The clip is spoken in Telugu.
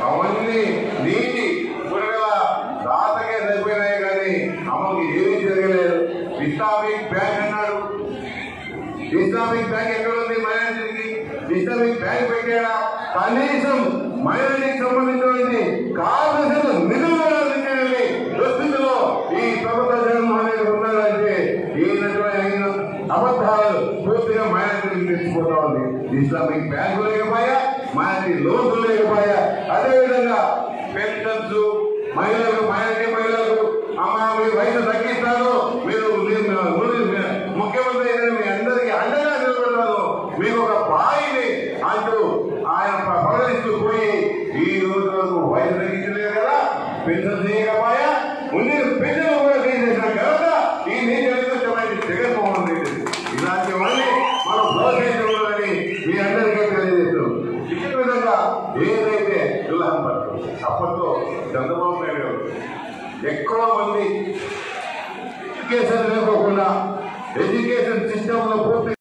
అవన్నీ నీటి కూరగాయల దాతకే సరిపోయినాయి కానీ అమలుకి ఏమీ జరగలేదు ఇస్లామిక్ బ్యాంక్ అన్నాడు ఇస్లామిక్ బ్యాంక్ ఎక్కడ ఉంది మైనారిటీకి ఇస్లామిక్ బ్యాంక్ పెట్టాడా కనీసం మైనారిటీకి సంబంధించినటువంటి కావలసిన నిధులు కూడా అందించాలని దుస్థితిలో ఈ ప్రభుత్వ జగన్మోహన్ రెడ్డి ఉన్నాడంటే ఈ రకమైన అబద్ధాలు పూర్తిగా మైనారిటీకి తెచ్చిపోతా ఉంది ఇస్లామిక్ బ్యాంకు లేకపోయా మైనారిటీ లోన్లు లేకపోయా అదేవిధంగా పెన్షన్స్ మహిళలకు మైనారిటీ మహిళలకు అమ్మ మీ వయసు తగ్గిస్తాను మీరు మీరు- మీరు- మీరు ముఖ్యమంత్రి అయిన మీ అందరికీ అండగా నిలబడతాను మీకు ఒక బాయిని అంటూ ఆయన ప్రకటిస్తూ పోయి ఈ రోజు వరకు వయసు తగ్గించలేదు కదా పెన్షన్ చేయకపోయా ముందు పెన్షన్ కూడా తీసేసిన ఘనత ఈ నీతి జగన్మోహన్ రెడ్డి ఇలాంటి వాళ్ళని మనం ప్రోత్సహించకూడదని మీ అందరికీ తెలియజేస్తున్నాం ఇదే విధంగా ఏదైతే ఇలా అప్పట్లో చంద్రబాబు నాయుడు గారు ఎక్కువ మంది ఎడ్యుకేషన్ లేకోకుండా ఎడ్యుకేషన్ సిస్టంలో పూర్తి